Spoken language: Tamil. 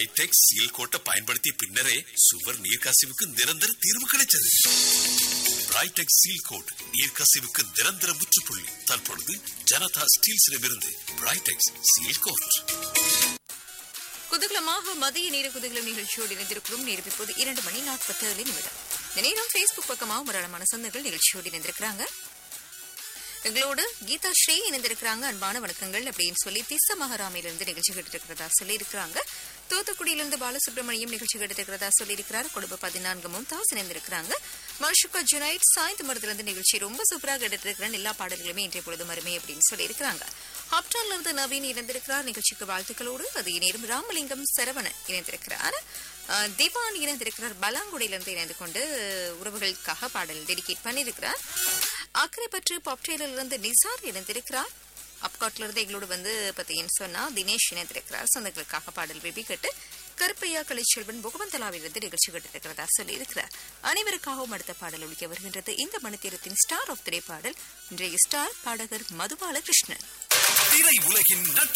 பிரைடெக் சீல் கோட்டை பயன்படுத்திய பின்னரே சுவர் நீர்க்கசிவுக்கு நிரந்தர தீர்வு கிடைச்சது பிரைடெக் சீல் கோட் நீர்க்கசிவுக்கு நிரந்தர முற்றுப்புள்ளி தற்பொழுது ஜனதா ஸ்டீல்ஸிடமிருந்து பிரைடெக்ஸ் சீல் கோட் குதூகலமாக மதிய நேர குதூகலம் நிகழ்ச்சியோடு இணைந்திருக்கிறோம் நேரம் இப்போது இரண்டு மணி நாற்பத்தி ஏழு நிமிடம் இந்த நேரம் ஃபேஸ்புக் பக்கமாக ஏராளமான சொந்தங்கள் நிகழ்ச்சியோடு இணைந்திருக்கிறாங்க எங்களோடு கீதா ஸ்ரீ இணைந்திருக்கிறாங்க அன்பான வணக்கங்கள் அப்படின்னு சொல்லி திச மகாராமிலிருந்து நிகழ்ச்சி கேட்டு இருக்கிறதா சொல்லி இருக்கிறாங்க தூத்துக்குடியிலிருந்து பாலசுப்ரமணியம் நிகழ்ச்சி கேட்டு இருக்கிறதா சொல்லி இருக்கிறார் குடும்ப பதினான்கு மும்தாஸ் இணைந்திருக்கிறாங்க மர்ஷுகா ஜுனைட் சாய்ந்த மரத்திலிருந்து நிகழ்ச்சி ரொம்ப சூப்பராக கேட்டு இருக்கிறேன் எல்லா பாடல்களுமே இன்றைய பொழுது மருமை அப்படின்னு சொல்லி இருக்கிறாங்க ஹாப்டான்ல இருந்து நவீன் இணைந்திருக்கிறார் நிகழ்ச்சிக்கு வாழ்த்துக்களோடு அது நேரம் ராமலிங்கம் சரவணன் இணைந்திருக்கிறார் அஹ், திவான் இணைந்திருக்கிறார் பலாங்குடியிலிருந்து இணைந்து கொண்டு அஹ், உறவுகளுக்காக பாடல் டெடிகேட் பண்ணியிருக்கிறார் அக்கரைப்பற்று பாப்டேலிருந்து நிசார் இணைந்திருக்கிறார் அப்காட்ல இருந்து எங்களோடு வந்து பார்த்தீங்கன்னு சொன்னா தினேஷ் இணைந்திருக்கிறார் சொந்தங்களுக்காக பாடல் பேபி கேட்டு கருப்பையா கலைச்செல்வன் புகவந்தலாவிலிருந்து நிகழ்ச்சி கேட்டிருக்கிறதா சொல்லி இருக்கிறார் அனைவருக்காகவும் அடுத்த பாடல் ஒழிக்க வருகின்றது இந்த மணித்தீரத்தின் ஸ்டார் ஆஃப் திரை பாடல் இன்றைய ஸ்டார் பாடகர் மதுபால கிருஷ்ணன் திரை உலகின் நட்சத்திரம்